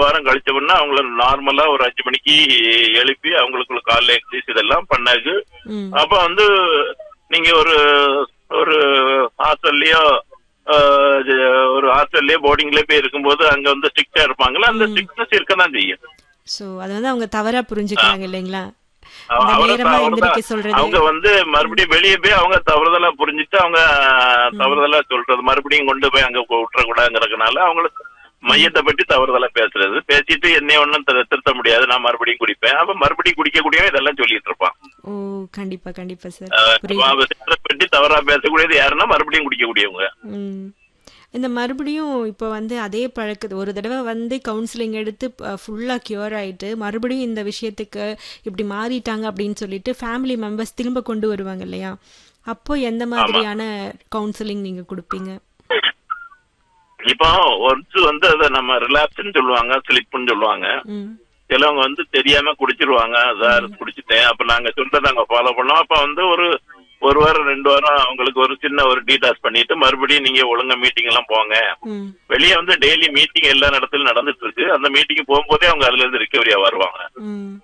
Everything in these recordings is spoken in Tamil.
வாரம் கழிச்சோம்னா அவங்கள நார்மலா ஒரு அஞ்சு மணிக்கு எழுப்பி அவங்களுக்கு காலைல எக்ஸசைஸ் இதெல்லாம் பண்ணாக்கு ம் அப்ப வந்து நீங்க ஒரு ஒரு ஹாஸ்டல்லயோ ஒரு ஹாஸ்டல்லயோ போர்டிங்லயே போய் இருக்கும்போது அங்க வந்து ஸ்ட்ரிக்டா இருப்பாங்களா அந்த ஸ்ட்ரிக்ட்னஸ் இருக்கதான் செய்யும் சோ அது வந்து அவங்க தவறா புரிஞ்சுக்கிறாங்க இல்லைங்களா அவ- இந்த அவரை நேரமா தான் எந்திரிக்க அவங்க சொல்றது அவங்க வந்து மறுபடியும் வெளியே போய் அவங்க தவறுதலா புரிஞ்சுட்டு அவங்க தவறுதலா சொல்றது மறுபடியும் கொண்டு போய் அங்க விட்டுறக்கூடாதுங்கிறதுனால அவங்களுக்கு மையத்தை பற்றி தவறுதலா பேசுறது பேசிட்டு என்னைய ஒண்ணும் திரு- திருத்த முடியாது நான் மறுபடியும் குடிப்பேன் அப்ப மறுபடியும் குடிக்கக்கூடிய இதெல்லாம் சொல்லிட்டு இருப்பான் ஓ கண்டிப்பா கண்டிப்பா சார் அஹ் புரியுது அவ சிலரை பற்றி தவறா பேசக்கூடியது யாருன்னா மறுபடியும் குடிக்கக்கூடியவங்க ம். இந்த மறுபடியும் இப்போ வந்து அதே பழக்கத்து ஒரு தடவை வந்து கவுன்சிலிங் எடுத்து ஃபுல்லாக கியூர் ஆயிட்டு மறுபடியும் இந்த விஷயத்துக்கு இப்படி மாறிட்டாங்க அப்படின்னு சொல்லிட்டு ஃபேமிலி மெம்பர்ஸ் திரும்ப கொண்டு வருவாங்க இல்லையா அப்போ எந்த மாதிரியான கவுன்சிலிங் நீங்க கொடுப்பீங்க இப்போ ஒன்ஸ் வந்து அதை நம்ம ரிலாப்ஸ்ன்னு சொல்லுவாங்க ஸ்லிப்னு சொல்லுவாங்க ம் சிலவங்க வந்து தெரியாம குடிச்சிருவாங்க சார் குடிச்சிட்டேன் அப்ப நாங்க சொல்றதை நாங்க ஃபாலோ பண்ணோம் அப்ப வந்து ஒரு ஒரு வாரம் ரெண்டு வாரம் அவங்களுக்கு ஒரு சின்ன ஒரு டீடாஸ் பண்ணிட்டு மறுபடியும் நீங்க ஒழுங்கா மீட்டிங் எல்லாம் போங்க ம் வெளியே வந்து டெய்லி மீட்டிங் எல்லா இடத்துலயும் நடந்துட்டு இருக்கு அந்த மீட்டிங் போகும்போதே அவங்க அதுல இருந்து ரிகவரியா வருவாங்க ம்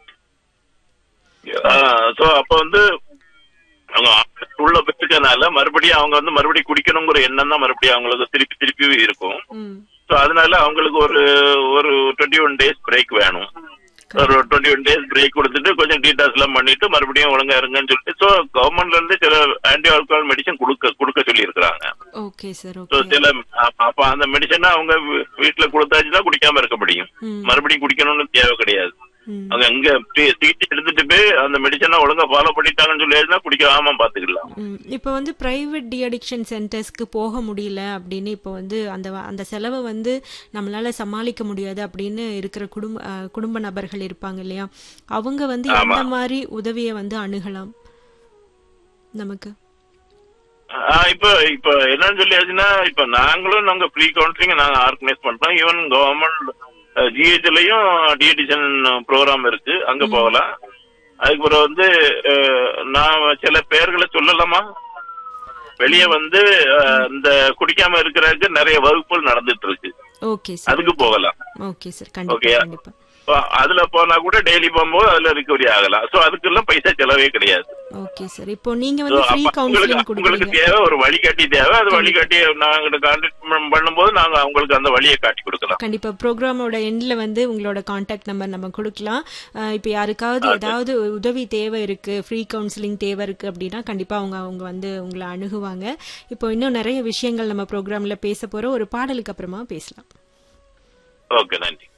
சோ அப்ப வந்து அவங்க உள்ள பெற்றுக்கனால மறுபடியும் அவங்க வந்து மறுபடியும் குடிக்கணுங்கிற எண்ணம் தான் மறுபடியும் அவங்களுக்கு திருப்பி திருப்பி இருக்கும் ம் சோ அதனால அவங்களுக்கு ஒரு ஒரு டுவெண்ட்டி ஒன் டேஸ் பிரேக் வேணும் ஒரு டுவெண்ட்டி ஒன் டேஸ் பிரேக் கொடுத்துட்டு கொஞ்சம் டீடாஸ் எல்லாம் பண்ணிட்டு மறுபடியும் ஒழுங்கா இருங்கன்னு சொல்லிட்டு சோ கவர்மெண்ட்ல இருந்து சில ஆன்டி ஆல்கஹால் மெடிசன் கொடுக்க கொடுக்க சொல்லி இருக்கிறாங்க ஓகே சார் சோ ஓகே சில அப்ப அப்ப அந்த மெடிசனை அவங்க வீ- வீட்டுல கொடுத்தாச்சுன்னா குடிக்காம இருக்க முடியும் ம் மறுபடியும் குடிக்கணும்னு தேவை கிடையாது ம் அவங்க இங்க சி- சிகிச்சை எடுத்துட்டு போய் அந்த மெடிசனை ஒழுங்கா ஃபாலோ பண்ணிட்டாங்கன்னு சொல்லி குடிக்காம பாத்துக்கலாம் ம் இப்போ வந்து பிரைவேட் டி அடிக்ஷன் சென்டர்ஸ்க்கு போக முடியல அப்படின்னு இப்போ வந்து அந்த வ- அந்த செலவை வந்து நம்மளால சமாளிக்க முடியாது அப்படின்னு இருக்கிற குடும்ப அஹ், குடும்ப நபர்கள் இருப்பாங்க இல்லையா அவங்க வந்து எந்த மாதிரி உதவியை வந்து அணுகலாம் நமக்கு ஆஹ் இப்ப இப்ப என்னன்னு சொல்லியாச்சுன்னா இப்ப நாங்களும் நாங்க ஃப்ரீ கவுன்சிலிங் நாங்க ஆர்கனைஸ் பண்றோம் ஈவன் கவர்மெண்ட் ஜிஹெச்லயும் டிஎடிஷன் ப்ரோக்ராம் இருக்கு அங்க போகலாம் அதுக்கு பிறகு வந்து அஹ், நான் சில பேர்களை சொல்லலாமா வெளியே வந்து அஹ், இந்த குடிக்காம இருக்கிறதுக்கு நிறைய வகுப்புகள் நடந்துட்டு இருக்கு ஓகே சார் அதுக்கு போகலாம் ஓகே சார் கண்டிப்பா Okay. கண்டிப்பா இப்ப அதுல போனா கூட டெய்லி போகும்போது அதுல ரிகவரி ஆகலாம் சோ அதுக்கெல்லாம் பைசா செலவே கிடையாது ஓகே சார் இப்போ நீங்க So, வந்து ஃப்ரீ அப்ப உங்களுக்கு கவுன்சிலிங் உங்களுக்கு கொடுக்குறீங்க தேவை ஒரு வழிகாட்டி தேவை அது வழிகாட்டி நாங்க கான்டாக்ட் பண்ணும்போது நாங்க அவங்களுக்கு அந்த வழியை காட்டி கொடுக்கலாம் கண்டிப்பா ப்ரோக்ராமோட எண்ட்ல வந்து உங்களோட காண்டாக்ட் நம்பர் நம்ம கொடுக்கலாம் அஹ் இப்போ யாருக்காவது ஏதாவது உதவி தேவை இருக்கு ஃப்ரீ கவுன்சிலிங் தேவை இருக்கு அப்படின்னா கண்டிப்பா அவங்க அவங்க வந்து உங்களை அணுகுவாங்க இப்போ இன்னும் நிறைய விஷயங்கள் நம்ம ப்ரோக்ராம்ல பேச போறோம் ஒரு பாடலுக்கு அப்புறமா பேசலாம் ஓகே நன்றி